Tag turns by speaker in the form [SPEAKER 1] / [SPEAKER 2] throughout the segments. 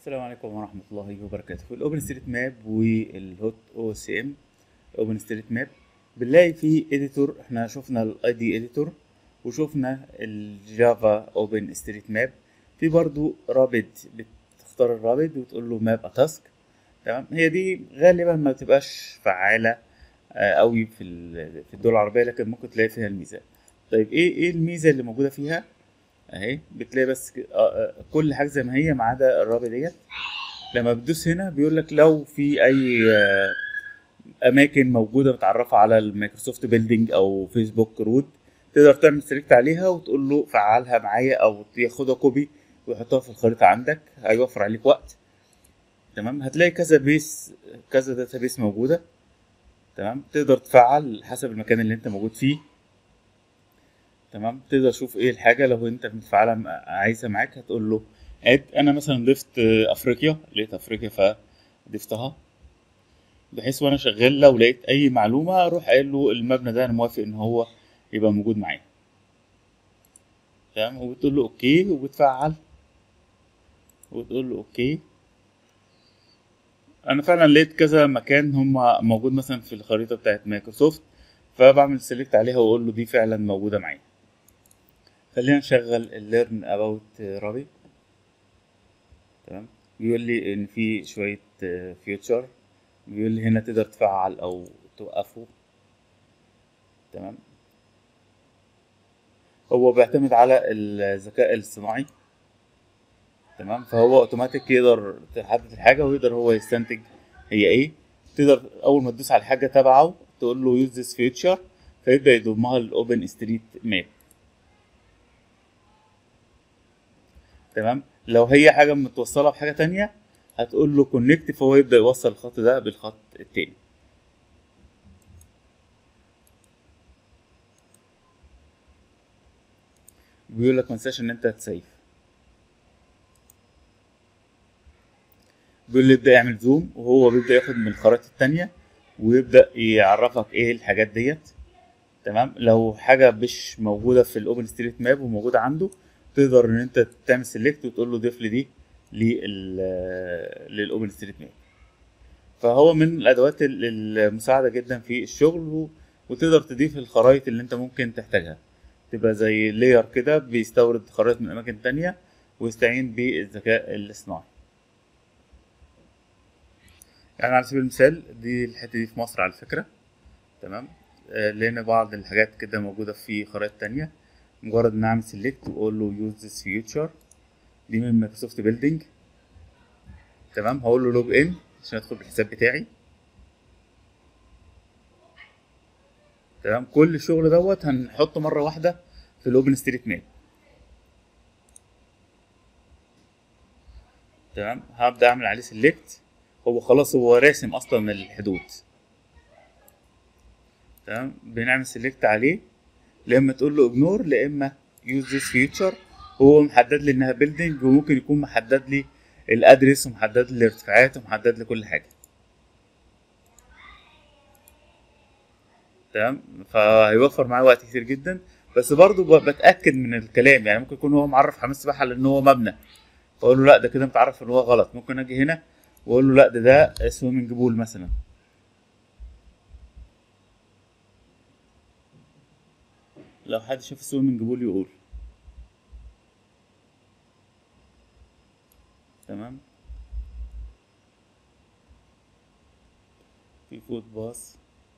[SPEAKER 1] السلام عليكم ورحمة الله وبركاته في الأوبن ستريت ماب والهوت او اس ام اوبن ستريت ماب بنلاقي في اديتور احنا شفنا الاي دي اديتور وشفنا الجافا اوبن ستريت ماب في برضو رابط بتختار الرابط وتقول له ماب اتاسك تمام هي دي غالبا ما بتبقاش فعالة آه، قوي في ال- في الدول العربية لكن ممكن تلاقي فيها الميزة طيب ايه ايه الميزة اللي موجودة فيها اهي بتلاقي بس ك- آه، آه، كل حاجه زي ما هي ما عدا الرابط ديت لما بتدوس هنا بيقول لك لو في اي آه، اماكن موجوده متعرفه على المايكروسوفت بيلدينج او فيسبوك رود تقدر تعمل سيلكت عليها وتقول له فعلها معايا او ياخدها كوبي ويحطها في الخريطه عندك هيوفر عليك وقت تمام هتلاقي كذا بيس كذا داتا بيس موجوده تمام تقدر تفعل حسب المكان اللي انت موجود فيه تمام تقدر تشوف ايه الحاجه لو انت متفعلها م- عايزها معاك هتقول له اد انا مثلا ضفت آه، افريقيا لقيت افريقيا فضفتها بحيث وانا شغال لو لقيت اي معلومه اروح قايل له المبنى ده انا موافق ان هو يبقى موجود معايا تمام وبتقول له اوكي وبتفعل وتقول له اوكي انا فعلا لقيت كذا مكان هم موجود مثلا في الخريطه بتاعت مايكروسوفت فبعمل سيلكت عليها واقول له دي فعلا موجوده معايا خلينا نشغل الليرن اباوت رابي تمام بيقول لي ان في شويه فيوتشر بيقول لي هنا تقدر تفعل او توقفه تمام هو بيعتمد على الذكاء الاصطناعي تمام فهو اوتوماتيك يقدر تحدد الحاجه ويقدر هو يستنتج هي ايه تقدر اول ما تدوس على الحاجه تبعه تقول له يوز ذس فيوتشر فيبدا يضمها الاوبن ستريت ماب تمام لو هي حاجه متوصله بحاجه تانية هتقول له كونكت فهو يبدا يوصل الخط ده بالخط التاني بيقول لك ما تنساش ان انت تسيف بيقول لي يبدا يعمل زوم وهو بيبدا ياخد من الخرائط التانية ويبدا يعرفك ايه الحاجات ديت تمام لو حاجه مش موجوده في الاوبن ستريت ماب وموجوده عنده تقدر ان انت تعمل سيلكت وتقول له ضيف لي دي لل- للاوبن ستريت ماب فهو من الادوات ال- المساعده جدا في الشغل و- وتقدر تضيف الخرائط اللي انت ممكن تحتاجها تبقى زي لاير كده بيستورد خرائط من اماكن تانية ويستعين بالذكاء الاصطناعي يعني على سبيل المثال دي الحته دي في مصر على فكره تمام آه، لان بعض الحاجات كده موجوده في خرائط تانية مجرد ان اعمل سيلكت واقول له يوز ذس فيوتشر دي من مايكروسوفت بيلدينج تمام هقول له لوج ان عشان ادخل بالحساب بتاعي تمام كل الشغل دوت هنحطه مره واحده في الاوبن ستريت ماب تمام هبدا اعمل عليه سيلكت هو خلاص هو راسم اصلا الحدود تمام بنعمل سيلكت عليه لا اما تقول له اجنور لا اما يوز ذس فيوتشر هو محدد لي انها بيلدينج وممكن يكون محدد لي الادرس ومحدد لي الارتفاعات ومحدد لي كل حاجه تمام فهيوفر معايا وقت كتير جدا بس برضه ب- بتاكد من الكلام يعني ممكن يكون هو معرف حمام السباحه لان هو مبنى فاقول له لا ده كده متعرف ان هو غلط ممكن اجي هنا واقول له لا ده ده سويمنج بول مثلا لو حد شاف سويمنج بول يقول تمام في فوت باص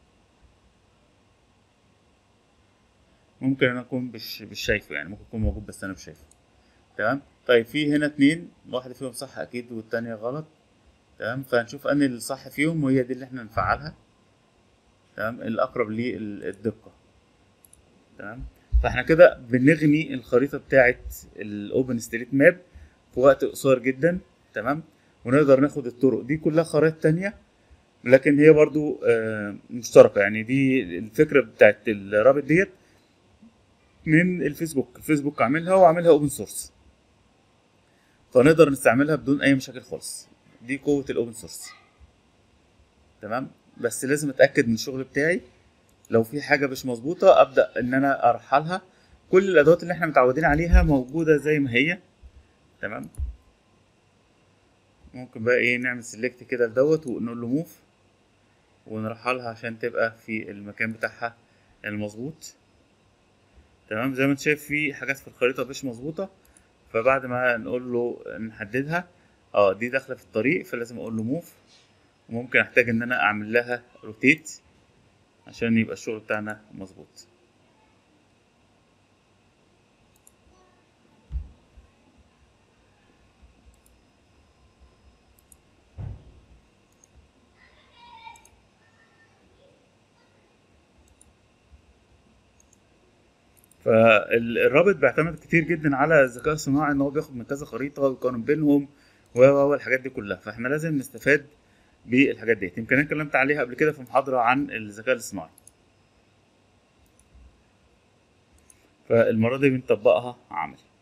[SPEAKER 1] ممكن انا اكون مش مش شايفه يعني ممكن يكون موجود بس انا مش شايفه تمام طيب في هنا اتنين واحدة فيهم صح اكيد والتانية غلط تمام فهنشوف انهي اللي صح فيهم وهي دي اللي احنا نفعلها تمام الاقرب للدقة تمام فاحنا كده بنغني الخريطة بتاعت الاوبن ستريت ماب في وقت قصير جدا تمام ونقدر ناخد الطرق دي كلها خرائط تانية لكن هي برضو آه، مشتركة يعني دي الفكرة بتاعت الرابط ديت من الفيسبوك الفيسبوك عاملها وعاملها اوبن سورس فنقدر نستعملها بدون اي مشاكل خالص دي قوة الاوبن سورس تمام بس لازم اتاكد من الشغل بتاعي لو في حاجة مش مظبوطة ابدا ان انا ارحلها كل الادوات اللي احنا متعودين عليها موجودة زي ما هي تمام ممكن بقى ايه نعمل سيلكت كده لدوت ونقول له موف ونرحلها عشان تبقى في المكان بتاعها المظبوط تمام زي ما انت شايف في حاجات في الخريطة مش مظبوطة فبعد ما نقول له نحددها اه دي داخلة في الطريق فلازم اقول له موف وممكن احتاج ان انا اعمل لها روتيت عشان يبقى الشغل بتاعنا مظبوط فالرابط بيعتمد كتير جدا على الذكاء الصناعي ان هو بياخد من كذا خريطه ويقارن بينهم و و الحاجات دي كلها فاحنا لازم نستفاد بالحاجات دي يمكن انا اتكلمت عليها قبل كده في محاضره عن الذكاء الاصطناعي فالمره دي بنطبقها عملي